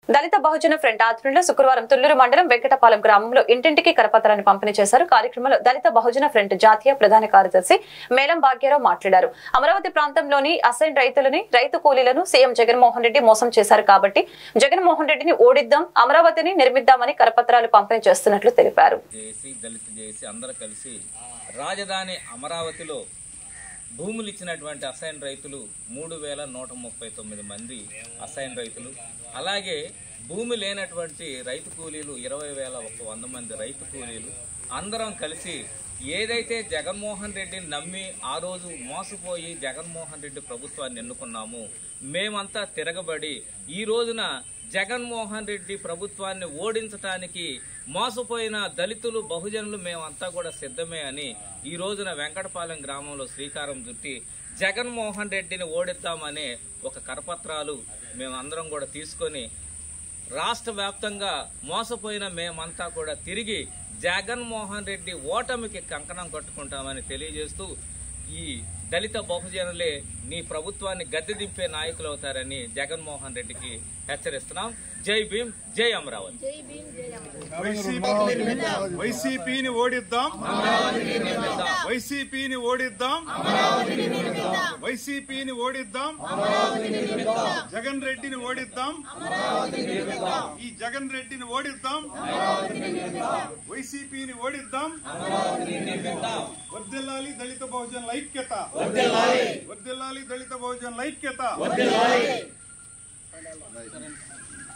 దళిత బహుజన front ఆధ్వర్యంలో శుక్రవారం తుళ్లూరు మండలం వెంకటపాలెం గ్రామంలో ఇంటింటికి కరపత్రాన్ని పంపిణీ చేశారు కార్యక్రమంలో దళిత బహుజన ఫ్రంట్ జాతీయ ప్రధాన కార్యదర్శి మేలం భాగ్యరావు మాట్లాడారు అమరావతి ప్రాంతంలోని అసైన్ రైతులని రైతు కూలీలను సీఎం జగన్మోహన్ రెడ్డి మోసం చేశారు కాబట్టి జగన్మోహన్ రెడ్డిని ఓడిద్దాం అమరావతిని నిర్మిద్దామని కరపత్రాలు పంపిణీ చేస్తున్నట్లు తెలిపారు చేసి దళిత చేసి అందరూ కలిసి రాజధాని అమరావతిలో భూములు ఇచ్చినటువంటి అసైన్ రైతులు మూడు వేల నూట ముప్పై తొమ్మిది మంది అసైన్ రైతులు అలాగే భూమి లేనటువంటి రైతు కూలీలు ఇరవై వేల ఒక వంద మంది రైతు కూలీలు అందరం కలిసి ఏదైతే జగన్మోహన్ రెడ్డిని నమ్మి ఆ రోజు మోసపోయి జగన్మోహన్ రెడ్డి ప్రభుత్వాన్ని ఎన్నుకున్నాము మేమంతా తిరగబడి ఈ రోజున జగన్మోహన్ రెడ్డి ప్రభుత్వాన్ని ఓడించటానికి మోసపోయిన దళితులు బహుజనులు మేమంతా కూడా సిద్ధమే అని ఈ రోజున వెంకటపాలెం గ్రామంలో శ్రీకారం చుట్టి జగన్మోహన్ రెడ్డిని ఓడిద్దామనే ఒక కరపత్రాలు మేమందరం కూడా తీసుకొని రాష్ట్ర వ్యాప్తంగా మోసపోయిన మేమంతా కూడా తిరిగి జగన్మోహన్ రెడ్డి ఓటమికి కంకణం కట్టుకుంటామని తెలియజేస్తూ ఈ దళిత బహుజనులే నీ ప్రభుత్వాన్ని గద్దె దింపే నాయకులు అవుతారని జగన్మోహన్ రెడ్డికి హెచ్చరిస్తున్నాం జై భీమ్ జై అమరావతి వైసీపీని ఓడిద్దాం వైసీపీని ఓడిద్దాం వైసీపీని ఓడిద్దాం జగన్ రెడ్డిని ఓడిద్దాం ఈ జగన్ రెడ్డిని ఓడిద్దాం వైసీపీని ఓడిద్దాం వర్దిల్లాలి దళిత బహుజన్ ఐక్యత వర్దిల్లాలి దళిత బహుజన్ ఐక్యత